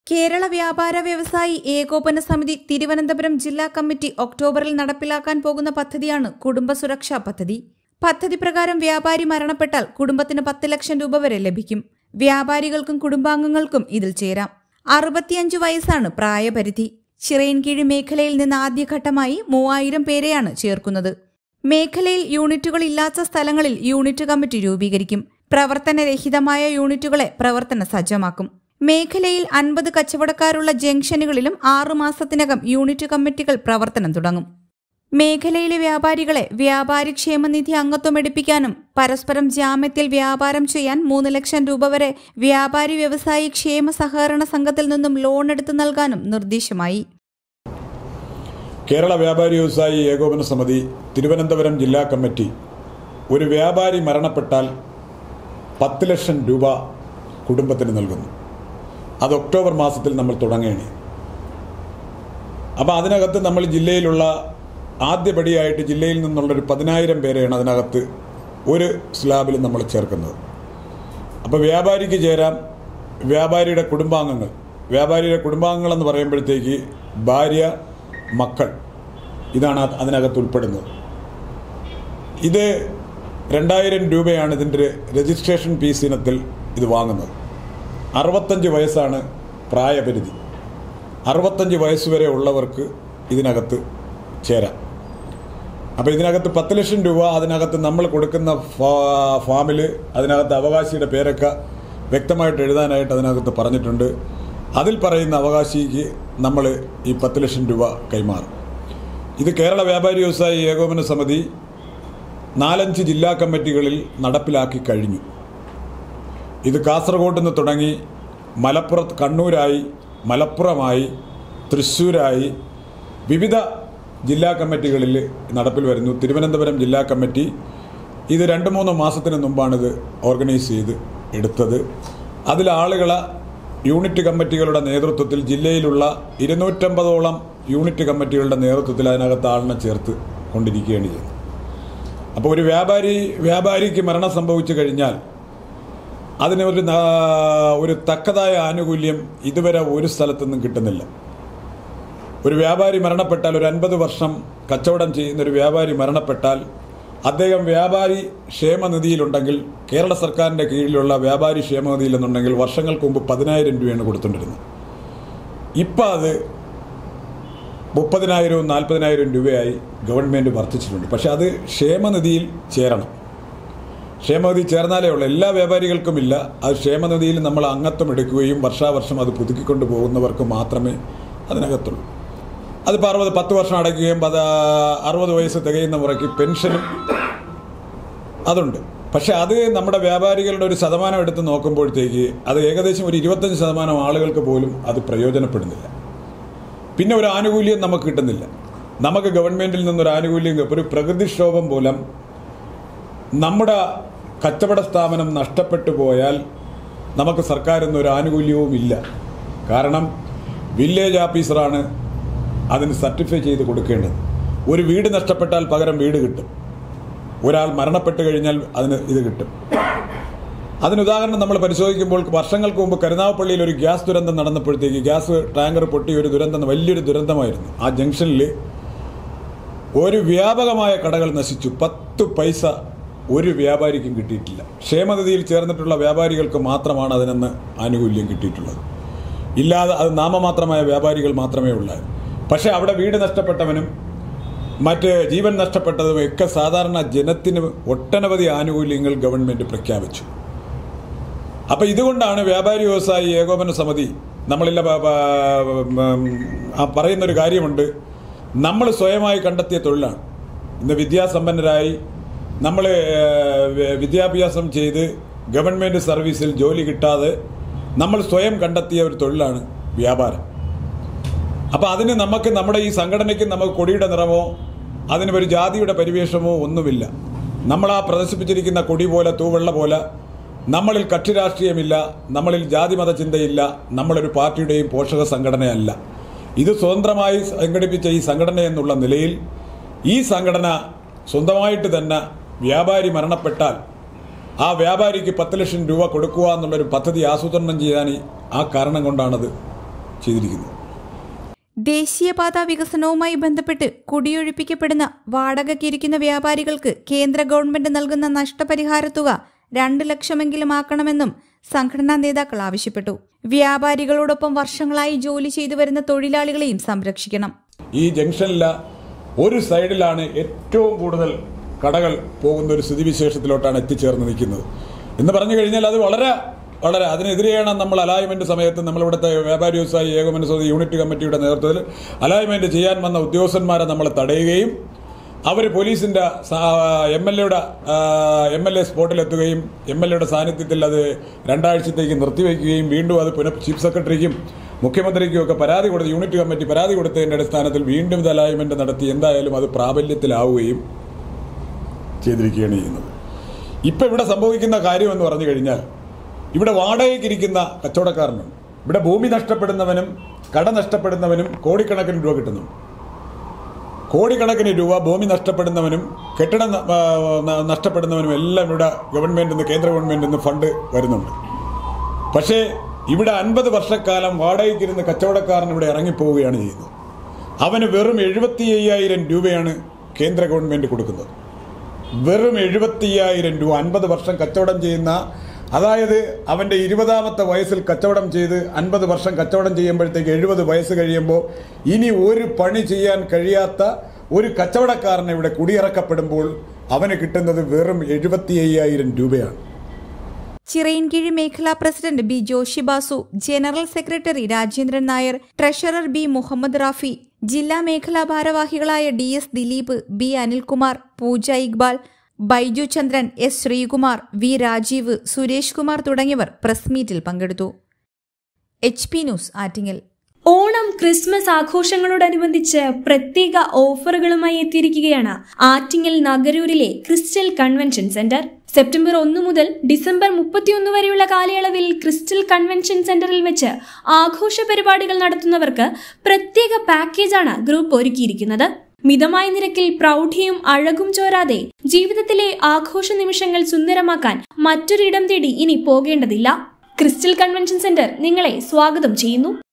കേരള വ്യാപാര വ്യവസായി ഏകോപന സമിതി തിരുവനന്തപുരം ജില്ലാ കമ്മിറ്റി ഒക്ടോബറിൽ നടപ്പിലാക്കാൻ പോകുന്ന പദ്ധതിയാണ് കുടുംബ സുരക്ഷാ പദ്ധതി പദ്ധതി പ്രകാരം വ്യാപാരി മരണപ്പെട്ടാൽ കുടുംബത്തിന് പത്ത് ലക്ഷം രൂപ വരെ ലഭിക്കും വ്യാപാരികൾക്കും കുടുംബാംഗങ്ങൾക്കും ഇതിൽ ചേരാം അറുപത്തിയഞ്ച് വയസ്സാണ് പ്രായപരിധി ചിറയൻകീഴ് മേഖലയിൽ നിന്ന് ആദ്യഘട്ടമായി മൂവായിരം പേരെയാണ് ചേർക്കുന്നത് മേഖലയിൽ യൂണിറ്റുകൾ ഇല്ലാത്ത സ്ഥലങ്ങളിൽ യൂണിറ്റ് കമ്മിറ്റി രൂപീകരിക്കും പ്രവർത്തനരഹിതമായ യൂണിറ്റുകളെ പ്രവർത്തന സജ്ജമാക്കും മേഖലയിൽ അൻപത് കച്ചവടക്കാരുള്ള ജംഗ്ഷനുകളിലും ആറു മാസത്തിനകം യൂണിറ്റ് കമ്മിറ്റികൾ പ്രവർത്തനം തുടങ്ങും മേഖലയിലെ വ്യാപാരികളെ വ്യാപാരി ക്ഷേമനിധി അംഗത്വം എടുപ്പിക്കാനും പരസ്പരം ജാമ്യത്തിൽ വ്യാപാരം ചെയ്യാൻ മൂന്ന് ലക്ഷം രൂപ വരെ വ്യാപാരി വ്യവസായി ക്ഷേമ സഹകരണ സംഘത്തിൽ നിന്നും ലോൺ എടുത്തു നൽകാനും നിർദ്ദേശമായി കേരള വ്യാപാരി വ്യവസായി ഏകോപന സമിതി തിരുവനന്തപുരം ജില്ലാ കമ്മിറ്റി ഒരു വ്യാപാരി മരണപ്പെട്ടാൽ പത്ത് ലക്ഷം രൂപ കുടുംബത്തിന് നൽകുന്നു അത് ഒക്ടോബർ മാസത്തിൽ നമ്മൾ തുടങ്ങുകയാണ് അപ്പോൾ അതിനകത്ത് നമ്മൾ ജില്ലയിലുള്ള ആദ്യപടിയായിട്ട് ജില്ലയിൽ നിന്നുള്ളൊരു പതിനായിരം പേരെയാണ് അതിനകത്ത് ഒരു സ്ലാബിൽ നമ്മൾ ചേർക്കുന്നത് അപ്പോൾ വ്യാപാരിക്ക് ചേരാം വ്യാപാരിയുടെ കുടുംബാംഗങ്ങൾ വ്യാപാരിയുടെ കുടുംബാംഗങ്ങൾ എന്ന് പറയുമ്പോഴത്തേക്ക് ഭാര്യ മക്കൾ ഇതാണ് അത് അതിനകത്ത് ഉൾപ്പെടുന്നത് ഇത് രണ്ടായിരം രൂപയാണ് ഇതിൻ്റെ രജിസ്ട്രേഷൻ ഫീസ് ഇനത്തിൽ ഇത് വാങ്ങുന്നത് അറുപത്തഞ്ച് വയസ്സാണ് പ്രായപരിധി അറുപത്തഞ്ച് വയസ്സ് വരെ ഉള്ളവർക്ക് ഇതിനകത്ത് ചേരാം അപ്പോൾ ഇതിനകത്ത് പത്ത് ലക്ഷം രൂപ അതിനകത്ത് നമ്മൾ കൊടുക്കുന്ന ഫാ- ഫാമിൽ അതിനകത്ത് അവകാശിയുടെ പേരൊക്കെ വ്യക്തമായിട്ട് എഴുതാനായിട്ട് അതിനകത്ത് പറഞ്ഞിട്ടുണ്ട് അതിൽ പറയുന്ന അവകാശിക്ക് നമ്മൾ ഈ പത്ത് ലക്ഷം രൂപ കൈമാറും ഇത് കേരള വ്യാപാരി വ്യവസായി ഏകോപന സമിതി നാലഞ്ച് ജില്ലാ കമ്മിറ്റികളിൽ നടപ്പിലാക്കി കഴിഞ്ഞു ഇത് കാസർഗോഡ് നിന്ന് തുടങ്ങി മലപ്പുറത്ത് കണ്ണൂരായി മലപ്പുറമായി തൃശ്ശൂരായി വിവിധ ജില്ലാ കമ്മിറ്റികളിൽ നടപ്പിൽ വരുന്നു തിരുവനന്തപുരം ജില്ലാ കമ്മിറ്റി ഇത് രണ്ട് മൂന്ന് മാസത്തിന് മുമ്പാണിത് ഓർഗനൈസ് ചെയ്ത് എടുത്തത് അതിൽ ആളുകളെ യൂണിറ്റ് കമ്മിറ്റികളുടെ നേതൃത്വത്തിൽ ജില്ലയിലുള്ള ഇരുന്നൂറ്റമ്പതോളം യൂണിറ്റ് കമ്മിറ്റികളുടെ നേതൃത്വത്തിൽ അതിനകത്ത് ആളിനെ ചേർത്ത് കൊണ്ടിരിക്കുകയാണ് ചെയ്യുന്നത് അപ്പോൾ ഒരു വ്യാപാരി വ്യാപാരിക്ക് മരണം സംഭവിച്ചു കഴിഞ്ഞാൽ അതിന് ഒരു നാ- ഒരു തക്കതായ ആനുകൂല്യം ഇതുവരെ ഒരു സ്ഥലത്തുനിന്നും കിട്ടുന്നില്ല ഒരു വ്യാപാരി മരണപ്പെട്ടാൽ ഒരു അൻപത് വർഷം കച്ചവടം ചെയ്യുന്ന ഒരു വ്യാപാരി മരണപ്പെട്ടാൽ അദ്ദേഹം വ്യാപാരി ക്ഷേമനിധിയിലുണ്ടെങ്കിൽ കേരള സർക്കാരിൻ്റെ കീഴിലുള്ള വ്യാപാരി ക്ഷേമനിധിയിൽ എന്നുണ്ടെങ്കിൽ വർഷങ്ങൾക്ക് മുമ്പ് പതിനായിരം രൂപയാണ് കൊടുത്തുകൊണ്ടിരുന്നത് ഇപ്പം അത് മുപ്പതിനായിരവും നാൽപ്പതിനായിരം രൂപയായി ഗവൺമെൻറ് വർദ്ധിച്ചിട്ടുണ്ട് പക്ഷെ അത് ക്ഷേമനിധിയിൽ ചേരണം ക്ഷേമനിധി ചേർന്നാലേ ഉള്ളൂ എല്ലാ വ്യാപാരികൾക്കും ഇല്ല അത് ക്ഷേമനിധിയിൽ നമ്മൾ അംഗത്വം എടുക്കുകയും വർഷാവർഷം അത് പുതുക്കിക്കൊണ്ട് പോകുന്നവർക്ക് മാത്രമേ അതിനകത്തുള്ളൂ അതിപ്പോൾ അറുപത് പത്ത് വർഷം അടയ്ക്കുകയും പത് അറുപത് വയസ്സ് തികയുന്ന മുറയ്ക്ക് പെൻഷനും അതുണ്ട് പക്ഷെ അത് നമ്മുടെ വ്യാപാരികളുടെ ഒരു ശതമാനം എടുത്ത് നോക്കുമ്പോഴത്തേക്ക് അത് ഏകദേശം ഒരു ഇരുപത്തഞ്ച് ശതമാനം ആളുകൾക്ക് പോലും അത് പ്രയോജനപ്പെടുന്നില്ല പിന്നെ ഒരു ആനുകൂല്യം നമുക്ക് കിട്ടുന്നില്ല നമുക്ക് ഗവൺമെന്റിൽ നിന്നൊരു ആനുകൂല്യം കിട്ടും. ഒരു പ്രകൃതിക്ഷോഭം മൂലം നമ്മുടെ കച്ചവട സ്ഥാപനം നഷ്ടപ്പെട്ടു പോയാൽ നമുക്ക് സർക്കാരിൽ നിന്ന് ഒരു ആനുകൂല്യവും ഇല്ല കാരണം വില്ലേജ് ഓഫീസറാണ് അതിന് സർട്ടിഫൈ ചെയ്ത് കൊടുക്കേണ്ടത് ഒരു വീട് നഷ്ടപ്പെട്ടാൽ പകരം വീട് കിട്ടും ഒരാൾ മരണപ്പെട്ട് കഴിഞ്ഞാൽ അതിന് ഇത് കിട്ടും അതിന് ഉദാഹരണം നമ്മൾ പരിശോധിക്കുമ്പോൾ വർഷങ്ങൾക്ക് മുമ്പ് കരുനാഗപ്പള്ളിയിൽ ഒരു ഗ്യാസ് ദുരന്തം നടന്നപ്പോഴത്തേക്ക് ഗ്യാസ് ടാങ്കർ പൊട്ടി ഒരു ദുരന്തം വലിയൊരു ദുരന്തമായിരുന്നു ആ ജംഗ്ഷനിൽ ഒരു വ്യാപകമായ കടകൾ നശിച്ചു പത്ത് പൈസ ഒരു വ്യാപാരിക്കും കിട്ടിയിട്ടില്ല ക്ഷേമനിധിയിൽ ചേർന്നിട്ടുള്ള വ്യാപാരികൾക്ക് മാത്രമാണ് അതിനെന്ന് ആനുകൂല്യം കിട്ടിയിട്ടുള്ളത് ഇല്ലാതെ അത് നാമമാത്രമായ വ്യാപാരികൾ മാത്രമേ ഉള്ളായിരുന്നു പക്ഷേ അവിടെ വീട് നഷ്ടപ്പെട്ടവനും മറ്റ് ജീവൻ നഷ്ടപ്പെട്ടതും ഒക്കെ സാധാരണ ജനത്തിന് ഒട്ടനവധി ആനുകൂല്യങ്ങൾ ഗവൺമെന്റ് പ്രഖ്യാപിച്ചു അപ്പൊ ഇതുകൊണ്ടാണ് വ്യാപാരി വ്യവസായി ഏകോപന സമിതി നമ്മളില്ല പ- പ- ഉം, ആ പറയുന്നൊരു കാര്യമുണ്ട് നമ്മൾ സ്വയമായി കണ്ടെത്തിയ തൊഴിലാണ് ഇന്ന് വിദ്യാസമ്പന്നരായി നമ്മൾ വിദ്യാഭ്യാസം ചെയ്ത് ഗവൺമെന്റ് സർവീസിൽ ജോലി കിട്ടാതെ നമ്മൾ സ്വയം കണ്ടെത്തിയ ഒരു തൊഴിലാണ് വ്യാപാരം അപ്പൊ അതിന് നമുക്ക് നമ്മുടെ ഈ സംഘടനയ്ക്ക് നമുക്ക് കൊടിയുടെ നിറമോ അതിന് ഒരു ജാതിയുടെ പരിവേഷമോ ഒന്നുമില്ല നമ്മൾ ആ പ്രദർശിപ്പിച്ചിരിക്കുന്ന കൊടി പോലെ തൂവെള്ള പോലെ നമ്മളിൽ കക്ഷി രാഷ്ട്രീയമില്ല നമ്മളിൽ ജാതി മത ചിന്തയില്ല നമ്മളൊരു പാർട്ടിയുടെയും പോഷക സംഘടനയല്ല ഇത് സ്വതന്ത്രമായി സംഘടിപ്പിച്ച ഈ സംഘടന എന്നുള്ള നിലയിൽ ഈ സംഘടന സ്വന്തമായിട്ട് തന്നെ വ്യാപാരി മരണപ്പെട്ടാൽ ആ വ്യാപാരിക്ക് പത്ത് ലക്ഷം രൂപ കൊടുക്കുക എന്നുള്ളൊരു പദ്ധതി ആസൂത്രണം ചെയ്യാൻ ആ കാരണം കൊണ്ടാണത് ചെയ്തിരിക്കുന്നത് ദേശീയപാത വികസനവുമായി ബന്ധപ്പെട്ട് കുടിയൊഴിപ്പിക്കപ്പെടുന്ന വാടകയ്ക്കിരിക്കുന്ന വ്യാപാരികൾക്ക് കേന്ദ്ര ഗവൺമെന്റ് നൽകുന്ന നഷ്ടപരിഹാര തുക രണ്ട് ലക്ഷമെങ്കിലും ആക്കണമെന്നും സംഘടനാ നേതാക്കൾ ആവശ്യപ്പെട്ടു വ്യാപാരികളോടൊപ്പം വർഷങ്ങളായി ജോലി ചെയ്തു വരുന്ന തൊഴിലാളികളെയും സംരക്ഷിക്കണം ഈ ജംഗ്ഷനില ഒരു സൈഡിലാണ് ഏറ്റവും കൂടുതൽ കടകൾ പോകുന്ന ഒരു സ്ഥിതിവിശേഷത്തിലോട്ടാണ് എത്തിച്ചേർന്ന് നിൽക്കുന്നത് എന്ന് പറഞ്ഞു കഴിഞ്ഞാൽ അത് വളരെ വളരെ അതിനെതിരെയാണ് നമ്മൾ അലൈൻമെന്റ് സമയത്ത് നമ്മളിവിടുത്തെ വ്യാപാരി വ്യവസായി ഏകോപന സമിതി യൂണിറ്റ് കമ്മിറ്റിയുടെ നേതൃത്വത്തിൽ അലൈൻമെന്റ് ചെയ്യാൻ വന്ന ഉദ്യോഗസ്ഥന്മാരെ നമ്മൾ തടയുകയും അവർ പോലീസിന്റെ എം എൽ എയുടെ എം എൽ എ സ്പോട്ടിലെത്തുകയും എം എൽ എയുടെ സാന്നിധ്യത്തിൽ അത് രണ്ടാഴ്ചത്തേക്ക് നിർത്തിവെക്കുകയും വീണ്ടും അത് പുനഃ ചീഫ് സെക്രട്ടറിക്കും മുഖ്യമന്ത്രിക്കും ഒക്കെ പരാതി കൊടുത്ത് യൂണിറ്റ് കമ്മിറ്റി പരാതി കൊടുത്തതിന്റെ അടിസ്ഥാനത്തിൽ വീണ്ടും ഇത് അലൈൻമെന്റ് നടത്തി എന്തായാലും അത് പ്രാബല്യത്തിലാവുകയും ചെയ്തിരിക്കുകയാണ് ചെയ്യുന്നത് ഇപ്പം ഇവിടെ സംഭവിക്കുന്ന കാര്യം എന്ന് പറഞ്ഞു കഴിഞ്ഞാൽ ഇവിടെ വാടകയ്ക്കിരിക്കുന്ന കച്ചവടക്കാരനുണ്ട് ഇവിടെ ഭൂമി നഷ്ടപ്പെടുന്നവനും കട നഷ്ടപ്പെടുന്നവനും കോടിക്കണക്കിന് രൂപ കിട്ടുന്നു കോടിക്കണക്കിന് രൂപ ഭൂമി നഷ്ടപ്പെടുന്നവനും കെട്ടിടം ന- ആ, ന- നഷ്ടപ്പെടുന്നവനും എല്ലാം ഇവിടെ ഗവൺമെന്റിൽ നിന്ന് കേന്ദ്ര ഗവൺമെന്റിൽ നിന്ന് ഫണ്ട് വരുന്നുണ്ട് പക്ഷേ ഇവിടെ അൻപത് വർഷക്കാലം വാടകയ്ക്കിരുന്ന് കച്ചവടക്കാരൻ ഇവിടെ ഇറങ്ങിപ്പോവുകയാണ് ചെയ്യുന്നത് അവന് വെറും എഴുപത്തി അയ്യായിരം രൂപയാണ് കേന്ദ്ര ഗവൺമെന്റ് കൊടുക്കുന്നത് വെറും എഴുപത്തിയ്യായിരം രൂപ അൻപത് വർഷം കച്ചവടം ചെയ്യുന്ന അതായത് അവന്റെ ഇരുപതാമത്തെ വയസ്സിൽ കച്ചവടം ചെയ്ത് അൻപത് വർഷം കച്ചവടം ചെയ്യുമ്പോഴത്തേക്ക് എഴുപത് വയസ്സ് കഴിയുമ്പോൾ ഇനി ഒരു പണി ചെയ്യാൻ കഴിയാത്ത ഒരു കച്ചവടക്കാരനെ ഇവിടെ കുടിയിറക്കപ്പെടുമ്പോൾ അവന് കിട്ടുന്നത് വെറും എഴുപത്തി അയ്യായിരം രൂപയാണ് ചിറയൻകീഴ് മേഖലാ president B Joshi Basu general secretary Rajendran Nair treasurer B Muhammad Rafi ജില്ലാ മേഖലാ ഭാരവാഹികളായ D S Dileep B Anilkumar Pooja Iqbal Baiju Chandran S Sreekumar V Rajeev Suresh Kumar തുടങ്ങിയവർ പ്രസ് മീറ്റിൽ പങ്കെടുത്തു H P news Attingal Onam Christmas ആഘോഷങ്ങളോടനുബന്ധിച്ച് പ്രത്യേക ഓഫറുകളുമായി എത്തിയിരിക്കുകയാണ് ആറ്റിങ്ങൽ നഗരൂരിലെ ക്രിസ്റ്റൽ കൺവെൻഷൻ സെന്റർ സെപ്റ്റംബർ ഒന്ന് മുതൽ ഡിസംബർ മുപ്പത്തിയൊന്ന് വരെയുള്ള കാലയളവിൽ ക്രിസ്റ്റൽ കൺവെൻഷൻ സെന്ററിൽ വെച്ച് ആഘോഷ പരിപാടികൾ നടത്തുന്നവർക്ക് പ്രത്യേക പാക്കേജാണ് ഗ്രൂപ്പ് ഒരുക്കിയിരിക്കുന്നത് മിതമായ നിരക്കിൽ പ്രൗഢിയും അഴകും ചോരാതെ ജീവിതത്തിലെ ആഘോഷ നിമിഷങ്ങൾ സുന്ദരമാക്കാൻ മറ്റൊരിടം തേടി ഇനി പോകേണ്ടതില്ല ക്രിസ്റ്റൽ കൺവെൻഷൻ സെന്റർ നിങ്ങളെ സ്വാഗതം ചെയ്യുന്നു